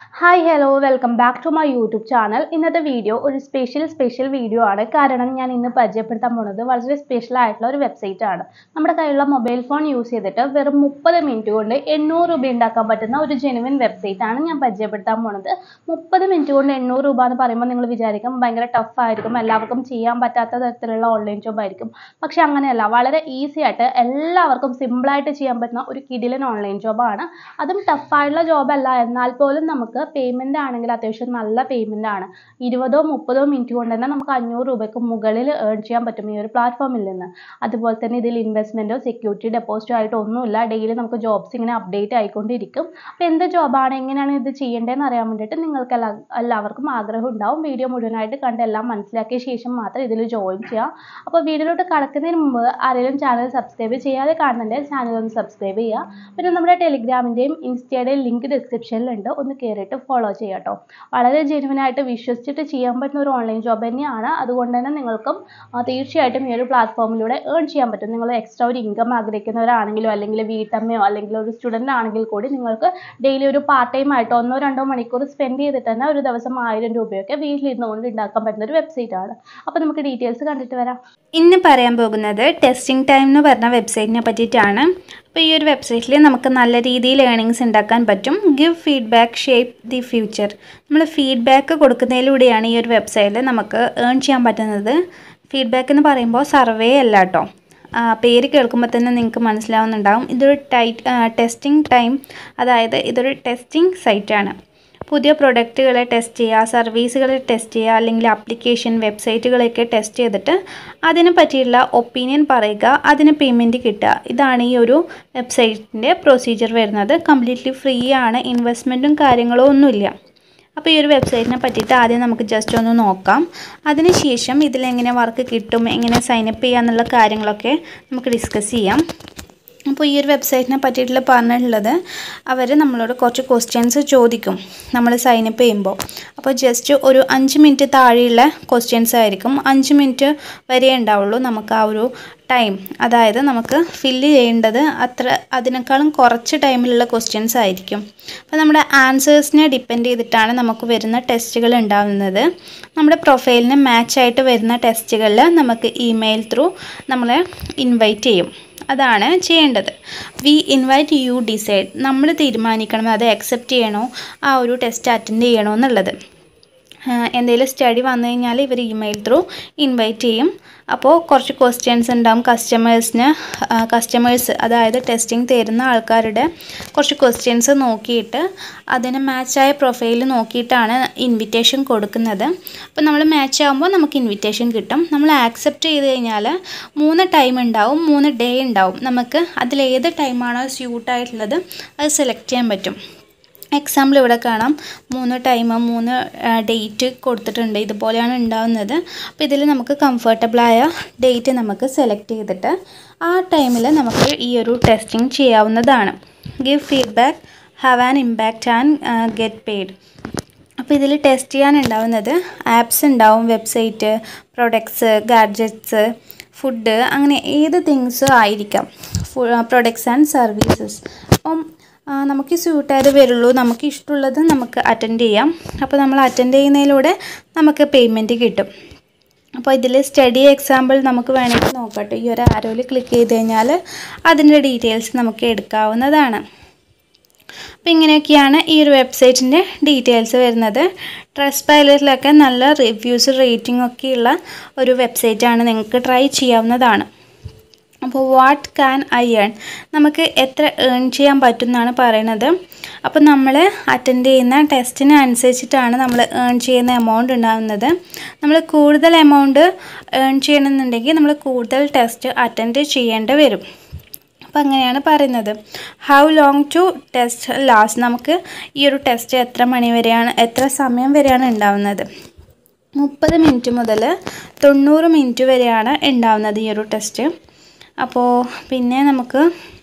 hi hello welcome back to my YouTube channel ഇന്നത്തെ video ഒരു special special video ആണ് കാരണം ഞാൻ ഇന്ന് പരിചയപ്പെടുത്താൻ പോകുന്നത് വളരെ സ്പെഷ്യൽ ആയിട്ടുള്ള ഒരു വെബ്സൈറ്റ് ആണ് നമ്മുടെ കയ്യിലുള്ള മൊബൈൽ ഫോൺ യൂസ് ചെയ്തിട്ട് വെറും മുപ്പത് മിനിറ്റ് കൊണ്ട് എണ്ണൂറ് രൂപ ഉണ്ടാക്കാൻ പറ്റുന്ന ഒരു ജെനുവിൻ വെബ്സൈറ്റ് ആണ് ഞാൻ പരിചയപ്പെടുത്താൻ പോകുന്നത് മുപ്പത് മിനിറ്റ് കൊണ്ട് എണ്ണൂറ് രൂപ എന്ന് പറയുമ്പോൾ നിങ്ങൾ വിചാരിക്കും ഭയങ്കര ടഫ് ആയിരിക്കും എല്ലാവർക്കും ചെയ്യാൻ പറ്റാത്ത തരത്തിലുള്ള ഓൺലൈൻ ജോബ് ആയിരിക്കും പക്ഷെ അങ്ങനെയല്ല വളരെ ഈസി ആയിട്ട് എല്ലാവർക്കും സിമ്പിളായിട്ട് ചെയ്യാൻ പറ്റുന്ന ഒരു കിടിലൻ ഓൺലൈൻ ജോബാണ് അതും ടഫായിട്ടുള്ള ജോബല്ല എന്നാൽ പോലും നമുക്ക് പേയ്മെൻ്റ് ആണെങ്കിൽ അത്യാവശ്യം നല്ല പേയ്മെൻ്റ് ആണ് ഇരുപതോ മുപ്പതോ മിനിറ്റ് കൊണ്ട് തന്നെ നമുക്ക് അഞ്ഞൂറ് രൂപയ്ക്ക് മുകളിൽ ഏൺ ചെയ്യാൻ പറ്റും ഈ ഒരു പ്ലാറ്റ്ഫോമിൽ നിന്ന് അതുപോലെ തന്നെ ഇതിൽ ഇൻവെസ്റ്റ്മെൻറ്റോ സെക്യൂരിറ്റി ഡെപ്പോസിറ്റോ ആയിട്ട് ഒന്നുമില്ല ഡെയിലി നമുക്ക് ജോബ്സ് ഇങ്ങനെ അപ്ഡേറ്റ് ആയിക്കൊണ്ടിരിക്കും അപ്പോൾ എന്ത് ജോബാണ് എങ്ങനെയാണ് ഇത് ചെയ്യേണ്ടതെന്ന് അറിയാൻ വേണ്ടിയിട്ട് നിങ്ങൾക്ക് എല്ലാ എല്ലാവർക്കും ആഗ്രഹം ഉണ്ടാവും വീഡിയോ മുഴുവനായിട്ട് കണ്ട് എല്ലാം മനസ്സിലാക്കിയ ശേഷം മാത്രം ഇതിൽ ജോയിൻ ചെയ്യാം അപ്പോൾ വീഡിയോയിലോട്ട് കടക്കുന്നതിന് മുമ്പ് ആരെങ്കിലും ചാനൽ സബ്സ്ക്രൈബ് ചെയ്യാതെ കാണുന്നുണ്ടെങ്കിൽ ചാനൽ ഒന്ന് സബ്സ്ക്രൈബ് ചെയ്യുക പിന്നെ നമ്മുടെ ടെലിഗ്രാമിൻ്റെയും ഇൻസ്റ്റയുടെയും ലിങ്ക് ഡിസ്ക്രിപ്ഷനിലുണ്ട് ഒന്ന് കയറിയിട്ട് ഫോളോ ചെയ്യുക കേട്ടോ വളരെ ജെനുവിൻ ആയിട്ട് വിശ്വസിച്ചിട്ട് ചെയ്യാൻ പറ്റുന്ന ഒരു ഓൺലൈൻ ജോബ് തന്നെയാണ് അതുകൊണ്ട് തന്നെ നിങ്ങൾക്കും ആ, തീർച്ചയായിട്ടും ഈ ഒരു പ്ലാറ്റ്ഫോമിലൂടെ ഏൺ ചെയ്യാൻ പറ്റും നിങ്ങൾ എക്സ്ട്രാ ഒരു ഇൻകം ആഗ്രഹിക്കുന്നവരാണെങ്കിലോ അല്ലെങ്കിൽ വീട്ടമ്മയോ അല്ലെങ്കിൽ ഒരു സ്റ്റുഡൻ്റ് ആണെങ്കിൽ കൂടി നിങ്ങൾക്ക് ഡെയിലി ഒരു പാർട്ട് ടൈം ആയിട്ട് ഒന്നോ രണ്ടോ മണിക്കൂർ സ്പെൻഡ് ചെയ്തിട്ട് തന്നെ ഒരു ദിവസം ആയിരം രൂപയൊക്കെ വീട്ടിലിരുന്നുകൊണ്ട് ഉണ്ടാക്കാൻ പറ്റുന്ന ഒരു വെബ്സൈറ്റ് ആണ് അപ്പോൾ നമുക്ക് ഡീറ്റെയിൽസ് കണ്ടിട്ട് വരാം ഇന്ന് പറയാൻ പോകുന്നത് ടെസ്റ്റിംഗ് ടൈം എന്ന് പറഞ്ഞ വെബ്സൈറ്റിനെ പറ്റിയിട്ടാണ് അപ്പോൾ ഈ ഒരു വെബ്സൈറ്റിൽ നമുക്ക് നല്ല രീതിയിൽ ഏണിങ്സ് ഉണ്ടാക്കാൻ പറ്റും give feedback shape the future നമ്മൾ ഫീഡ്ബാക്ക് കൊടുക്കുന്നതിലൂടെയാണ് ഈ ഒരു വെബ്സൈറ്റിൽ നമുക്ക് ഏൺ ചെയ്യാൻ പറ്റുന്നത് ഫീഡ്ബാക്ക് എന്ന് പറയുമ്പോൾ സർവേ അല്ല കേട്ടോ ആ, പേര് കേൾക്കുമ്പോൾ തന്നെ നിങ്ങൾക്ക് മനസ്സിലാവുന്നുണ്ടാവും ഇതൊരു ടൈറ്റ് ടെസ്റ്റിംഗ് ടൈം അതായത് ഇതൊരു ടെസ്റ്റിംഗ് സൈറ്റാണ് പുതിയ പ്രൊഡക്റ്റുകളെ ടെസ്റ്റ് ചെയ്യുക സർവീസുകളെ ടെസ്റ്റ് ചെയ്യുക അല്ലെങ്കിൽ ആപ്ലിക്കേഷൻ വെബ്സൈറ്റുകളൊക്കെ ടെസ്റ്റ് ചെയ്തിട്ട് അതിനെ പറ്റിയുള്ള ഒപ്പീനിയൻ പറയുക അതിന് പേയ്മെൻറ്റ് കിട്ടുക ഇതാണ് ഈ ഒരു വെബ്സൈറ്റിൻ്റെ പ്രൊസീജിയർ വരുന്നത് കംപ്ലീറ്റ്ലി ഫ്രീ ആണ് ഇൻവെസ്റ്റ്മെൻറ്റും കാര്യങ്ങളോ ഒന്നുമില്ല അപ്പോൾ ഈ ഒരു വെബ്സൈറ്റിനെ പറ്റിയിട്ട് ആദ്യം നമുക്ക് ജസ്റ്റ് ഒന്ന് നോക്കാം അതിനുശേഷം ഇതിലെങ്ങനെ വർക്ക് കിട്ടും എങ്ങനെ സൈനപ്പ് ചെയ്യുക എന്നുള്ള കാര്യങ്ങളൊക്കെ നമുക്ക് ഡിസ്കസ് ചെയ്യാം അപ്പോൾ ഈ ഒരു വെബ്സൈറ്റിനെ പറ്റിയിട്ടുള്ള പറഞ്ഞിട്ടുള്ളത് അവർ നമ്മളോട് കുറച്ച് ക്വസ്റ്റ്യൻസ് ചോദിക്കും നമ്മൾ സൈനപ്പ് ചെയ്യുമ്പോൾ അപ്പോൾ ജസ്റ്റ് ഒരു അഞ്ച് മിനിറ്റ് താഴെയുള്ള ക്വസ്റ്റ്യൻസ് ആയിരിക്കും അഞ്ച് മിനിറ്റ് വരെ ഉണ്ടാവുള്ളൂ നമുക്ക് ആ ഒരു ടൈം അതായത് നമുക്ക് ഫില്ല് ചെയ്യേണ്ടത് അത്ര അതിനേക്കാളും കുറച്ച് ടൈമിലുള്ള ക്വസ്റ്റ്യൻസ് ആയിരിക്കും അപ്പോൾ നമ്മുടെ ആൻസേഴ്സിനെ ഡിപ്പെൻഡ് ചെയ്തിട്ടാണ് നമുക്ക് വരുന്ന ടെസ്റ്റുകൾ ഉണ്ടാകുന്നത് നമ്മുടെ പ്രൊഫൈലിന് മാച്ചായിട്ട് വരുന്ന ടെസ്റ്റുകളിൽ നമുക്ക് ഇമെയിൽ ത്രൂ നമ്മളെ ഇൻവൈറ്റ് ചെയ്യും അതാണ് ചെയ്യേണ്ടത് വി ഇൻവൈറ്റ് യു ഡിസൈഡ് നമ്മൾ തീരുമാനിക്കണം അത് അക്സെപ്റ്റ് ചെയ്യണോ ആ ഒരു ടെസ്റ്റ് അറ്റൻഡ് ചെയ്യണോ എന്നുള്ളത് എന്തെങ്കിലും സ്റ്റഡി വന്നു കഴിഞ്ഞാൽ ഇവർ ഇമെയിൽ ത്രൂ ഇൻവൈറ്റ് ചെയ്യും അപ്പോൾ കുറച്ച് ക്വസ്റ്റ്യൻസ് ഉണ്ടാവും കസ്റ്റമേഴ്സിന് കസ്റ്റമേഴ്സ് അതായത് ടെസ്റ്റിംഗ് തരുന്ന ആൾക്കാരുടെ കുറച്ച് ക്വസ്റ്റ്യൻസ് നോക്കിയിട്ട് അതിന് മാച്ചായ പ്രൊഫൈൽ നോക്കിയിട്ടാണ് ഇൻവിറ്റേഷൻ കൊടുക്കുന്നത് അപ്പോൾ നമ്മൾ മാച്ച് ആകുമ്പോൾ നമുക്ക് ഇൻവിറ്റേഷൻ കിട്ടും നമ്മൾ ആക്സെപ്റ്റ് ചെയ്ത് കഴിഞ്ഞാൽ മൂന്ന് ടൈം ഉണ്ടാവും മൂന്ന് ഡേ ഉണ്ടാവും നമുക്ക് അതിലേത് ടൈമാണോ സ്യൂട്ടായിട്ടുള്ളത് അത് സെലക്ട് ചെയ്യാൻ പറ്റും എക്സാമ്പിൾ ഇവിടെ കാണാം മൂന്ന് ടൈം മൂന്ന് ഡേറ്റ് കൊടുത്തിട്ടുണ്ട് ഇതുപോലെയാണ് ഉണ്ടാവുന്നത് അപ്പോൾ ഇതിൽ നമുക്ക് കംഫർട്ടബിളായ ഡേറ്റ് നമുക്ക് സെലക്ട് ചെയ്തിട്ട് ആ ടൈമിൽ നമുക്ക് ഈ ഒരു ടെസ്റ്റിംഗ് ചെയ്യാവുന്നതാണ് give feedback have an impact and get paid അപ്പോൾ ഇതിൽ ടെസ്റ്റ് ചെയ്യാനുണ്ടാവുന്നത് ആപ്സ് ഉണ്ടാവും വെബ്സൈറ്റ് പ്രൊഡക്ട്സ് ഗാഡ്ജറ്റ്സ് ഫുഡ് അങ്ങനെ ഏത് തിങ്സ് ആയിരിക്കാം പ്രൊഡക്ട്സ് ആൻഡ് സർവീസസ് അപ്പം ആ, നമുക്ക് സ്യൂട്ടായത് വരുള്ളൂ നമുക്ക് ഇഷ്ടമുള്ളത് നമുക്ക് അറ്റൻഡ് ചെയ്യാം അപ്പോൾ നമ്മൾ അറ്റൻഡ് ചെയ്യുന്നതിലൂടെ നമുക്ക് പേയ്മെൻറ്റ് കിട്ടും അപ്പോൾ ഇതിൽ സ്റ്റഡി എക്സാമ്പിൾ നമുക്ക് വേണമെങ്കിൽ നോക്കട്ടെ ഈ ഒരു ആരോയിൽ ക്ലിക്ക് ചെയ്ത് കഴിഞ്ഞാൽ അതിൻ്റെ ഡീറ്റെയിൽസ് നമുക്ക് എടുക്കാവുന്നതാണ് അപ്പോൾ ഇങ്ങനെയൊക്കെയാണ് ഈ ഒരു വെബ്സൈറ്റിൻ്റെ ഡീറ്റെയിൽസ് വരുന്നത് ട്രസ്റ്റ് പൈലറ്റിലൊക്കെ നല്ല റിവ്യൂസ് റേറ്റിംഗ് ഒക്കെയുള്ള ഒരു വെബ്സൈറ്റാണ് നിങ്ങൾക്ക് ട്രൈ ചെയ്യാവുന്നതാണ് അപ്പോൾ വാട്ട് ക്യാൻ ഐ ഏൺ നമുക്ക് എത്ര ഏൺ ചെയ്യാൻ പറ്റും എന്നാണ് പറയുന്നത് അപ്പോൾ നമ്മൾ അറ്റൻഡ് ചെയ്യുന്ന ടെസ്റ്റിന് അനുസരിച്ചിട്ടാണ് നമ്മൾ ഏൺ ചെയ്യുന്ന എമൗണ്ട് ഉണ്ടാകുന്നത് നമ്മൾ കൂടുതൽ എമൗണ്ട് ഏൺ ചെയ്യണമെന്നുണ്ടെങ്കിൽ നമ്മൾ കൂടുതൽ ടെസ്റ്റ് അറ്റൻഡ് ചെയ്യേണ്ടി വരും അപ്പോൾ അങ്ങനെയാണ് പറയുന്നത് how long to test last നമുക്ക് ഈ ഒരു ടെസ്റ്റ് എത്ര മണി വരെയാണ് എത്ര സമയം വരെയാണ് ഉണ്ടാവുന്നത് മുപ്പത് മിനിറ്റ് മുതൽ തൊണ്ണൂറ് മിനിറ്റ് വരെയാണ് ഉണ്ടാവുന്നത് ഈ ഒരു ടെസ്റ്റ് അപ്പോൾ പിന്നെ നമുക്ക്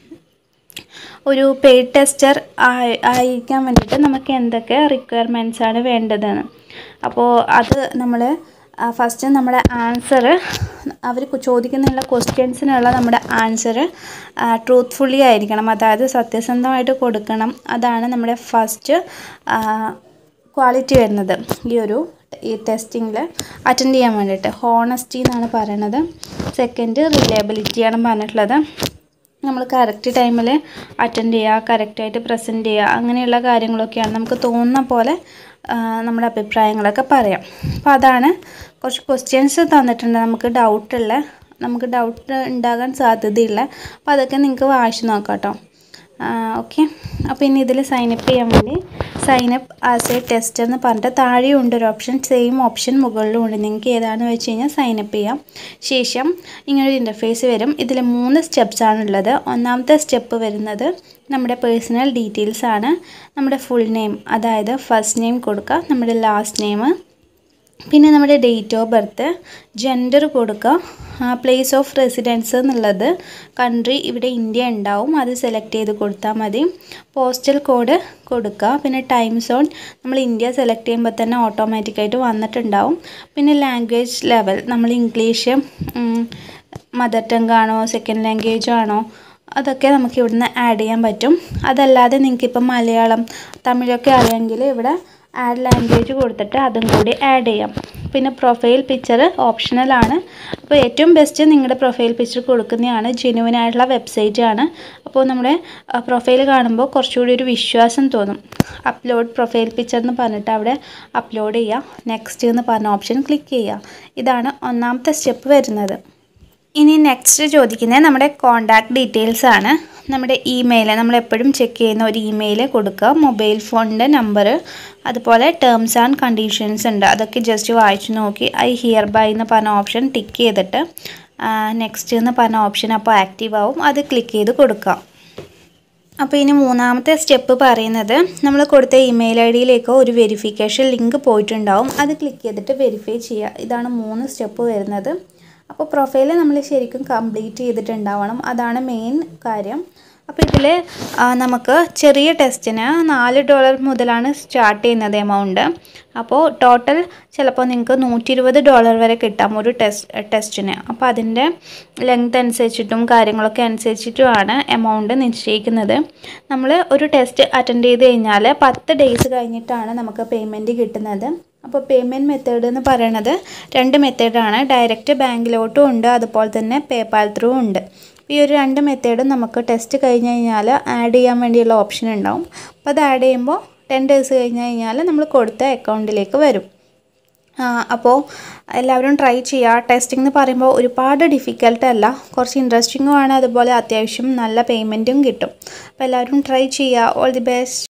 ഒരു പെയ്ഡ് ടെസ്റ്റർ ആയി ആയിരിക്കാൻ വേണ്ടിയിട്ട് നമുക്ക് എന്തൊക്കെ റിക്വയർമെൻറ്റ്സ് ആണ് വേണ്ടതെന്ന് അപ്പോൾ അത് നമ്മൾ ഫസ്റ്റ് നമ്മുടെ ആൻസർ അവർ ചോദിക്കുന്നുള്ള ക്വസ്റ്റ്യൻസിനുള്ള നമ്മുടെ ആൻസർ ട്രൂത്ത്ഫുള്ളി ആയിരിക്കണം അതായത് സത്യസന്ധമായിട്ട് കൊടുക്കണം അതാണ് നമ്മുടെ ഫസ്റ്റ് ക്വാളിറ്റി വരുന്നത് ഈ ഒരു ഈ ടെസ്റ്റിങ്ങിൽ അറ്റൻഡ് ചെയ്യാൻ വേണ്ടിയിട്ട് ഹോണസ്റ്റി എന്നാണ് പറയണത് സെക്കൻഡ് റിലയബിലിറ്റിയാണ് പറഞ്ഞിട്ടുള്ളത് നമ്മൾ കറക്റ്റ് ടൈമിൽ അറ്റൻഡ് ചെയ്യുക കറക്റ്റായിട്ട് പ്രസൻറ്റ് ചെയ്യുക അങ്ങനെയുള്ള കാര്യങ്ങളൊക്കെയാണ് നമുക്ക് തോന്നുന്ന പോലെ ആ, നമ്മുടെ അഭിപ്രായങ്ങളൊക്കെ പറയാം അപ്പോൾ അതാണ് കുറച്ച് ക്വസ്റ്റ്യൻസ് തന്നിട്ടുണ്ട് നമുക്ക് ഡൗട്ടുള്ള നമുക്ക് ഡൗട്ട് ഉണ്ടാകാൻ സാധ്യതയില്ല അപ്പോൾ അതൊക്കെ നിങ്ങൾക്ക് വായിച്ച് നോക്കാം കേട്ടോ ഓക്കെ അപ്പോൾ ഇനി ഇതിൽ സൈനപ്പ് ചെയ്യാൻ വേണ്ടി സൈനപ്പ് ആസ് എ ടെസ്റ്റ് എന്ന് പറഞ്ഞിട്ട് താഴെയും ഉണ്ട് ഒരു ഓപ്ഷൻ സെയിം ഓപ്ഷൻ മുകളിലും ഉണ്ട് നിങ്ങൾക്ക് ഏതാണെന്ന് വെച്ച് കഴിഞ്ഞാൽ സൈനപ്പ് ചെയ്യാം ശേഷം ഇങ്ങനൊരു ഇൻ്റർഫേസ് വരും ഇതിൽ മൂന്ന് സ്റ്റെപ്സ് ആണുള്ളത് ഒന്നാമത്തെ സ്റ്റെപ്പ് വരുന്നത് നമ്മുടെ പേഴ്സണൽ ഡീറ്റെയിൽസ് ആണ് നമ്മുടെ ഫുൾ നെയിം അതായത് ഫസ്റ്റ് നെയിം കൊടുക്കുക നമ്മുടെ ലാസ്റ്റ് നെയിം പിന്നെ നമ്മുടെ ഡേറ്റ് ഓഫ് ബർത്ത് ജെൻഡർ കൊടുക്കുക പ്ലേസ് ഓഫ് റെസിഡൻസ് എന്നുള്ളത് കൺട്രി ഇവിടെ ഇന്ത്യ ഉണ്ടാവും അത് സെലക്ട് ചെയ്ത് കൊടുത്താൽ മതി പോസ്റ്റൽ കോഡ് കൊടുക്കുക പിന്നെ ടൈം സോൺ നമ്മൾ ഇന്ത്യ സെലക്ട് ചെയ്യുമ്പോൾ തന്നെ ഓട്ടോമാറ്റിക്കായിട്ട് വന്നിട്ടുണ്ടാവും പിന്നെ ലാംഗ്വേജ് ലെവൽ നമ്മൾ ഇംഗ്ലീഷ് മദർ ടങ് ആണോ സെക്കൻഡ് ലാംഗ്വേജ് ആണോ അതൊക്കെ നമുക്ക് ഇവിടുന്ന് ആഡ് ചെയ്യാൻ പറ്റും അതല്ലാതെ നിങ്ങൾക്കിപ്പം മലയാളം തമിഴൊക്കെ അറിയാമെങ്കിൽ ഇവിടെ ആഡ് ലാംഗ്വേജ് കൊടുത്തിട്ട് അതും കൂടി ആഡ് ചെയ്യാം പിന്നെ പ്രൊഫൈൽ പിക്ചർ ഓപ്ഷണലാണ് അപ്പോൾ ഏറ്റവും ബെസ്റ്റ് നിങ്ങളുടെ പ്രൊഫൈൽ പിക്ചർ കൊടുക്കുന്നതാണ് ജെനുവൻ ആയിട്ടുള്ള വെബ്സൈറ്റ് ആണ് അപ്പോൾ നമ്മുടെ പ്രൊഫൈൽ കാണുമ്പോൾ കുറച്ചുകൂടി ഒരു വിശ്വാസം തോന്നും അപ്ലോഡ് പ്രൊഫൈൽ പിക്ചർ എന്ന് പറഞ്ഞിട്ട് അവിടെ അപ്ലോഡ് ചെയ്യുക നെക്സ്റ്റ് എന്ന് പറഞ്ഞ ഓപ്ഷൻ ക്ലിക്ക് ചെയ്യുക ഇതാണ് ഒന്നാമത്തെ സ്റ്റെപ്പ് വരുന്നത് ഇനി നെക്സ്റ്റ് ചോദിക്കുന്നത് നമ്മുടെ കോണ്ടാക്ട് ഡീറ്റെയിൽസ് ആണ് നമ്മുടെ ഇമെയിൽ നമ്മൾ എപ്പോഴും ചെക്ക് ചെയ്യുന്ന ഒരു ഇമെയിൽ കൊടുക്കുക മൊബൈൽ ഫോണിൻ്റെ നമ്പർ അതുപോലെ ടേംസ് ആൻഡ് കണ്ടീഷൻസ് ഉണ്ട് അതൊക്കെ ജസ്റ്റ് വായിച്ചു നോക്കി ഐ ഹിയർ ബൈ എന്ന് പറഞ്ഞ ഓപ്ഷൻ ടിക്ക് ചെയ്തിട്ട് നെക്സ്റ്റ് എന്ന് പറഞ്ഞ ഓപ്ഷൻ അപ്പോൾ ആക്റ്റീവ് ആവും അത് ക്ലിക്ക് ചെയ്ത് കൊടുക്കുക അപ്പോൾ ഇനി മൂന്നാമത്തെ സ്റ്റെപ്പ് പറയുന്നത് നമ്മൾ കൊടുത്ത ഇമെയിൽ ഐ ഡിയിലേക്ക് ഒരു വെരിഫിക്കേഷൻ ലിങ്ക് പോയിട്ടുണ്ടാവും അത് ക്ലിക്ക് ചെയ്തിട്ട് വെരിഫൈ ചെയ്യുക ഇതാണ് മൂന്ന് സ്റ്റെപ്പ് വരുന്നത് അപ്പോൾ പ്രൊഫൈൽ നമ്മൾ ശരിക്കും കംപ്ലീറ്റ് ചെയ്തിട്ടുണ്ടാവണം അതാണ് മെയിൻ കാര്യം അപ്പോൾ ഇതിൽ നമുക്ക് ചെറിയ ടെസ്റ്റിന് നാല് ഡോളർ മുതലാണ് സ്റ്റാർട്ട് ചെയ്യുന്നത് എമൗണ്ട് അപ്പോൾ ടോട്ടൽ ചിലപ്പോൾ നിങ്ങൾക്ക് നൂറ്റി ഇരുപത് ഡോളർ വരെ കിട്ടാം ഒരു ടെസ്റ്റ് ടെസ്റ്റിന് അപ്പോൾ അതിൻ്റെ ലെങ്ത് അനുസരിച്ചിട്ടും കാര്യങ്ങളൊക്കെ അനുസരിച്ചിട്ടുമാണ് എമൗണ്ട് നിശ്ചയിക്കുന്നത് നമ്മൾ ഒരു ടെസ്റ്റ് അറ്റൻഡ് ചെയ്ത് കഴിഞ്ഞാൽ പത്ത് ഡേയ്സ് കഴിഞ്ഞിട്ടാണ് നമുക്ക് പേയ്മെൻറ്റ് കിട്ടുന്നത് അപ്പോൾ പേയ്മെൻറ്റ് മെത്തേഡ് എന്ന് പറയുന്നത് രണ്ട് മെത്തേഡാണ് ഡയറക്റ്റ് ബാങ്കിലോട്ടും ഉണ്ട് അതുപോലെ തന്നെ പേപ്പാൽ ത്രൂ ഉണ്ട് ഈ ഒരു രണ്ട് മെത്തേഡും നമുക്ക് ടെസ്റ്റ് കഴിഞ്ഞ് കഴിഞ്ഞാൽ ആഡ് ചെയ്യാൻ വേണ്ടിയുള്ള ഓപ്ഷൻ ഉണ്ടാവും അപ്പോൾ അത് ആഡ് ചെയ്യുമ്പോൾ ടെൻ ഡേയ്സ് കഴിഞ്ഞ് കഴിഞ്ഞാൽ നമ്മൾ കൊടുത്ത അക്കൗണ്ടിലേക്ക് വരും അപ്പോൾ എല്ലാവരും ട്രൈ ചെയ്യുക ടെസ്റ്റിംഗ് എന്ന് പറയുമ്പോൾ ഒരുപാട് ഡിഫിക്കൽട്ട് അല്ല കുറച്ച് ഇൻട്രസ്റ്റിങ്ങും ആണ് അതുപോലെ അത്യാവശ്യം നല്ല പേയ്മെൻറ്റും കിട്ടും അപ്പോൾ എല്ലാവരും ട്രൈ ചെയ്യുക ഓൾ ദി ബെസ്റ്റ്